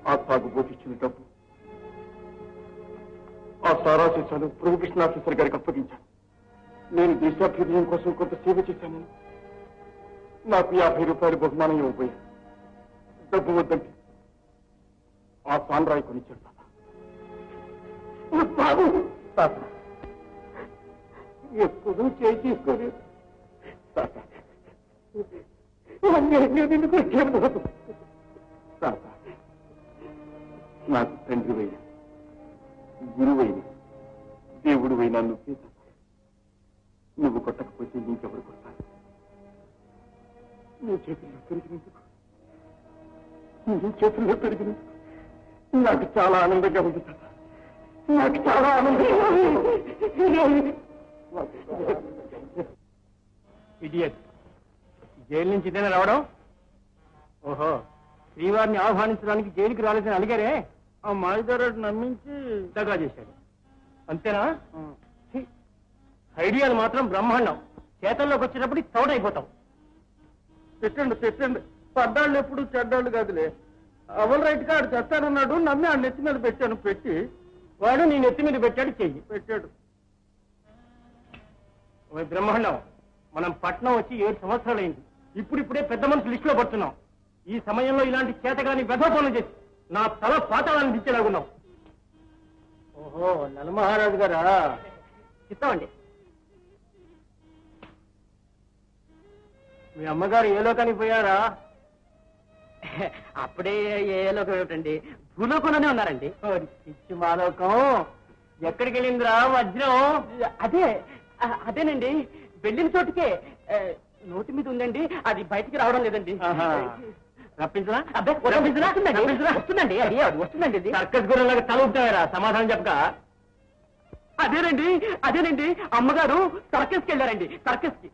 ఆ తాగుబోతు ఇచ్చిన డబ్బు ఆ సారా సీసాలు ప్రభుకృష్ణ ఆఫీసర్ గారికి అప్పగించాను నేను దేశాభ్యుదయం కోసం కొంత సేవ చేశాను నాకు యాభై రూపాయలు బహుమానం ఇవ్వబోయాను డబ్బు వద్దంటే ఆ సాన్రాయి కొనిచ్చాడు తాత. బాబు తాత ఎప్పుడు చేయి తీసుకోలేదు తాత నేను నిన్ను కొట్టాను బాబు తాత నాకు తండ్రి వైన గురువైన దేవుడు అయినా నువ్వే తాత నువ్వు కొట్టకపోతే ఇంకెవరు కొడతారు నీ చేతుల్లో పెరిగినందుకు నీ చేతుల్లో పెరిగినందుకు నాకు చాలా ఆనందంగా ఉంది తాత నాకు చాలా ఆనందంగా ఉంది ఇడియట్ జైలు నుంచి ఇదేనా రావడం ఓహో శ్రీవారిని ఆహ్వానించడానికి జైలుకి రాలేదని అడిగారే ఆ మాయదారు నమ్మించి దగా చేశాడు అంతేనా ఛీ, ఐడియాలు మాత్రం బ్రహ్మాండం చేతల్లోకి వచ్చేటప్పుడు చౌట అయిపోతాం తిట్టండి తిట్టండి పడ్డాళ్ళు ఎప్పుడు చెడ్డాళ్ళు కాదులే అవల్ రైట్ గా ఆడు చేస్తానన్నాడు నమ్మి ఆ నెత్తి మీద పెట్టాను పెట్టి వాడు నీ నెత్తి మీద పెట్టాడు చెయ్యి పెట్టాడు ఓ బ్రహ్మాండం మనం పట్నం వచ్చి ఏడు సంవత్సరాలైంది ఇప్పుడిప్పుడే పెద్ద మనుషులు లిస్టులో పడుతున్నాం ఈ సమయంలో ఇలాంటి చేతగాని వెధోపనం చేసి నా తల పాతాళాన్ని దించేలాగున్నాం ఓహో నలమహారాజు గారా చిత్తామండి మీ అమ్మగారు ఏ లోకానికి పోయారా అప్పుడే ఏ లోకం ఏమిటండి భూలోకంలోనే ఉన్నారండి పిచ్చి మాలోకం ఎక్కడికి వెళ్ళిందిరా వజ్రం అదే అ- అదేనండి వెళ్ళిన చోటుకే ఆ, నోటి మీద ఉందండి అది బయటికి రావడం లేదండి రప్పించరా అబ్బే రప్పించరా వస్తుందండి వస్తుందండి అది అది వస్తుందండి ఇది సర్కస్ గుర్రంలాగా తల ఉంటాయరా సమాధానం చెప్పక అదేనండి అదేనండి అమ్మగారు సర్కస్కి వెళ్ళారండి సర్కస్కి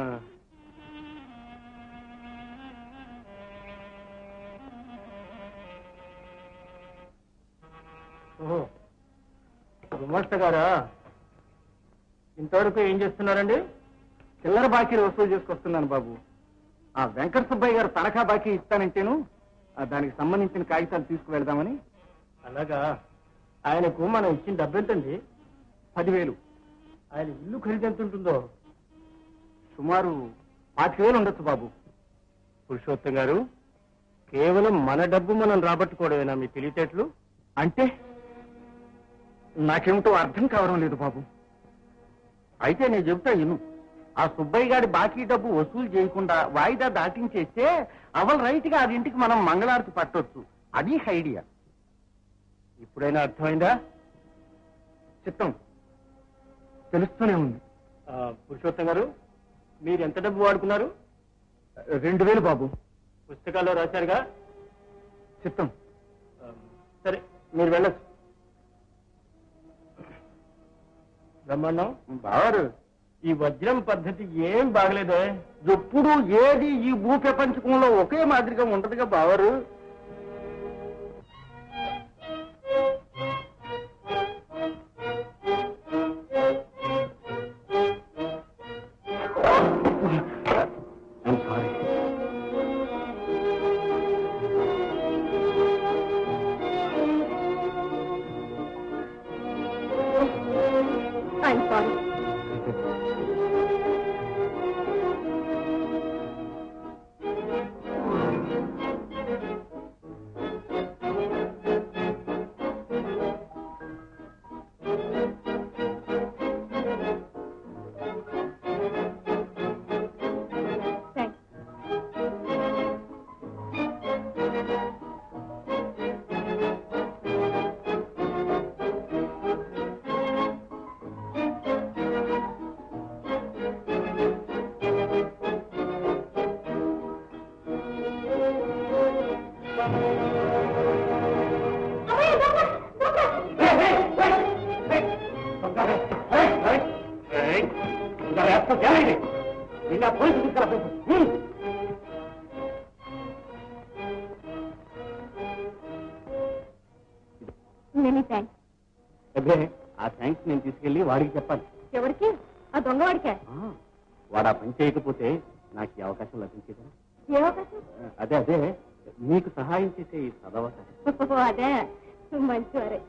ఓహో గుమస్త గారా ఇంతవరకు ఏం చేస్తున్నారండి చిల్లర బాకీలు వసూలు చేసుకొస్తున్నాను బాబు ఆ వెంకట సుబ్బయ్య గారు తనఖా బాకీ ఇస్తానంటేను ఆ దానికి సంబంధించిన కాగితాలు తీసుకువెళ్దామని అలాగా ఆయనకు మనం ఇచ్చిన డబ్బు ఎంతండి పదివేలు ఆయన ఇల్లు ఖరీదు ఎంత ఉంటుందో సుమారు పాతిక వేలు ఉండొచ్చు బాబు పురుషోత్తం గారు కేవలం మన డబ్బు మనం రాబట్టుకోవడమేనా మీ తెలివితేటలు అంటే నాకేమిటో అర్థం కావడం లేదు బాబు అయితే నేను చెబుతా ఇను ఆ సుబ్బయ్య గారి బాకీ డబ్బు వసూలు చేయకుండా వాయిదా దాటించేస్తే అవల్ రైట్ గా అది ఇంటికి మనం మంగళారతి పట్టొచ్చు అది ఐడియా ఇప్పుడైనా అర్థమైందా చిత్తం తెలుస్తూనే ఉంది పురుషోత్తం గారు మీరు ఎంత డబ్బు వాడుకున్నారు రెండు వేలు బాబు పుస్తకాల్లో రాశారుగా చిత్తం సరే మీరు వెళ్ళచ్చు బ్రహ్మాండం బావారు ఈ వజ్రం పద్ధతి ఏం బాగలేదే ఎప్పుడు ఏది ఈ భూ ప్రపంచకంలో ఒకే మాదిరిగా ఉంటదిగా బావారు I'm sorry thanks many thanks అదే ఆ థ్యాంక్స్ నేను తీసుకెళ్లి వాడికి చెప్పాలి ఎవరికి ఆ దొంగవాడికే వాడు ఆ పని చేయకపోతే నాకు ఈ అవకాశం లభించేదా ఏ అవకాశం అదే అదే మీకు సహాయం చేసే ఈ చదవత అదే మంచివారే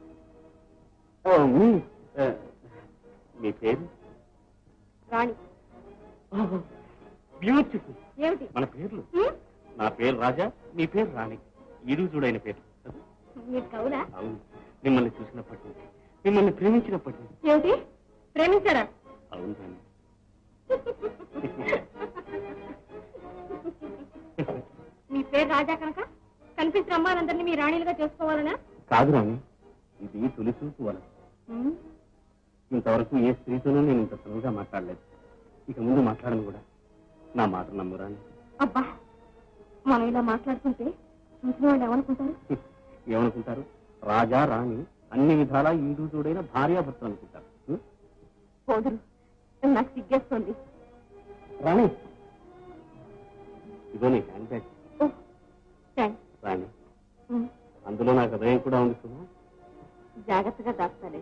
మీ ఆ, మీ పేరు రాణి బ్యూటిఫుల్ ఏమిటి మన పేర్లు హ్మ్? నా పేరు రాజా మీ పేరు రాణి ఇరు చూడైన పేరు మీరు కవులా అవును మిమ్మల్ని చూసినప్పటి నుంచి మిమ్మల్ని ప్రేమించినప్పటి నుంచి ఏమిటి ప్రేమించారా అవును రాణి మీ పేరు రాజా కనుక కనిపించిన అమ్మాయిలందరినీ మీ రాణిలుగా చేసుకోవాలనా కాదు రాణి ఇది తొలి చూపు వల హ్మ్? ఇంతవరకు ఏ స్త్రీతోనూ నేను ఇంత సులువుగా మాట్లాడలేదు ఇక ముందు మాట్లాడను కూడా నా మాట నమ్ము రాణి అబ్బా మనం ఇలా మాట్లాడుతుంటే చూసిన వాళ్ళు ఏమనుకుంటారు ఏమనుకుంటారు రాజా రాణి అన్ని విధాలా ఈడు చూడైన భార్యాభర్తలు అనుకుంటారు ఉం? పోదురు నాకు సిగ్గేస్తుంది రాణి ఇదో నీ హ్యాండ్ బ్యాగ్ ఓ థ్యాంక్స్ రాణి హ్మ్. అందులో నాకు హృదయం కూడా ఉంది సుమా జాగ్రత్తగా దాస్తాలే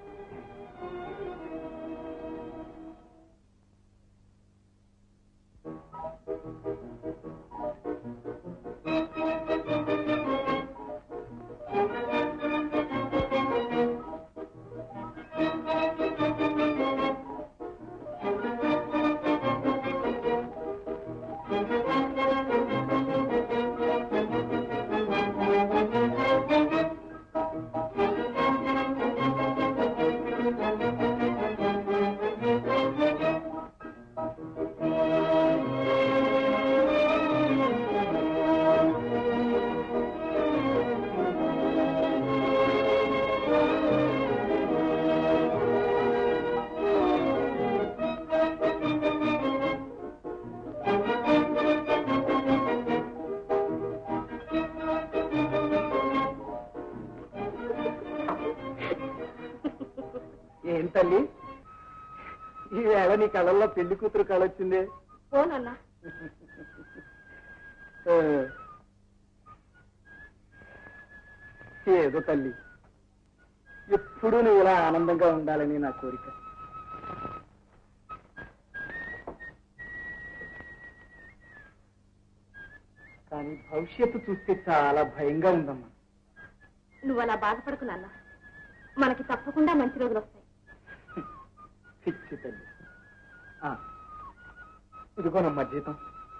ఏం తల్లి ఈ వేళ నీ కళ్ళల్లో పెళ్లి కూతురు కళొచ్చిందే పోనన్నా ఆ. ఏదో తల్లి ఎప్పుడూ నువ్వు ఇలా ఆనందంగా ఉండాలని నా కోరిక కానీ భవిష్యత్తు చూస్తే చాలా భయంగా ఉందమ్మా నువ్వు అలా బాధపడకు నాన్న మనకి తప్పకుండా మంచి రోజులు వస్తాయి పిచ్చి తల్లి ఆ, ఇదిగోనమ్మా జీతం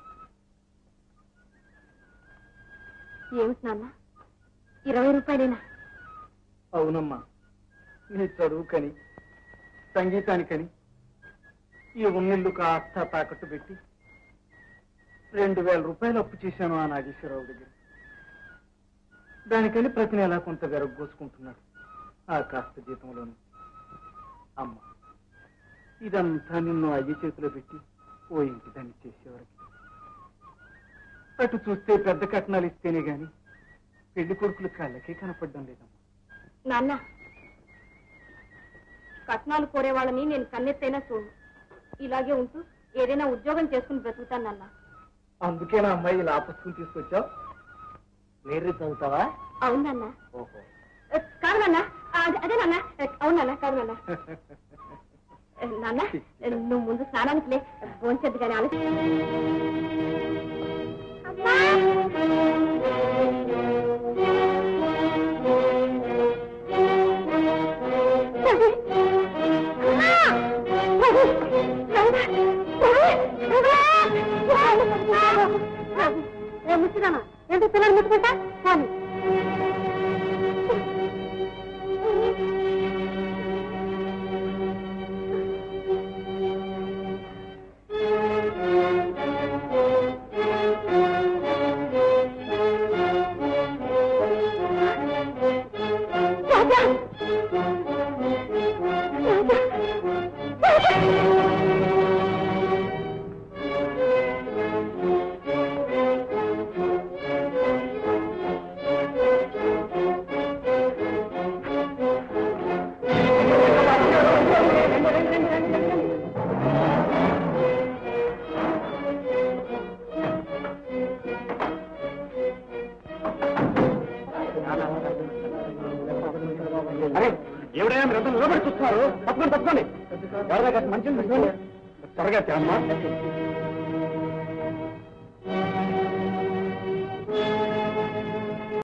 ఏమిటి నాన్న ఇరవై రూపాయలేనా అవునమ్మా నీ చదువుకని సంగీతానికని ఈ ఉన్నిల్లు కాస్త తాకట్టు పెట్టి రెండు వేల రూపాయలు అప్పు చేశాను ఆ నాగేశ్వరరావు దగ్గర దానికని ప్రతి నెలా కొంత వెరగోసుకుంటున్నాడు ఆ కాస్త జీతంలోను అమ్మ ఇదంతా నిన్ను అయ్య చేతిలో పెట్టి ఓ ఇంటి దాన్ని చేసేవరకు అటు చూస్తే పెద్ద కట్నాలు ఇస్తేనే గాని పెళ్లి కొడుకులు కళ్ళకే కనపడడం లేదమ్మా నాన్న కట్నాలు కోరే వాళ్ళని నేను కన్నెత్తైనా చూడు ఇలాగే ఉంటూ ఏదైనా ఉద్యోగం చేసుకుని బ్రతుకుతాను నాన్న అందుకే నా అమ్మాయి ఇలా పుస్తకం తీసుకొచ్చావు వేరే చదువుతావా అవును నాన్న ఓహో ఏ, కాదు నాన్న ఆ, అదే- అదే నాన్న ఏ, అవును నాన్న కాదు నాన్న ఏ, నాన్న ఏ, నువ్వు ముందు స్నానానికి లే భోంచద్దు కానీ ఆలోచి ముచ్చిరామా ఏంటి పిల్లలు ముట్టుకుంటా కానీ అరే ఎవడైనా మీరంతా నిలబడి చూస్తున్నారు తప్పకుండా తప్పకండి ఎవరైనా కాస్త మంచిని తీసుకోండి త్వరగా తేమ్మా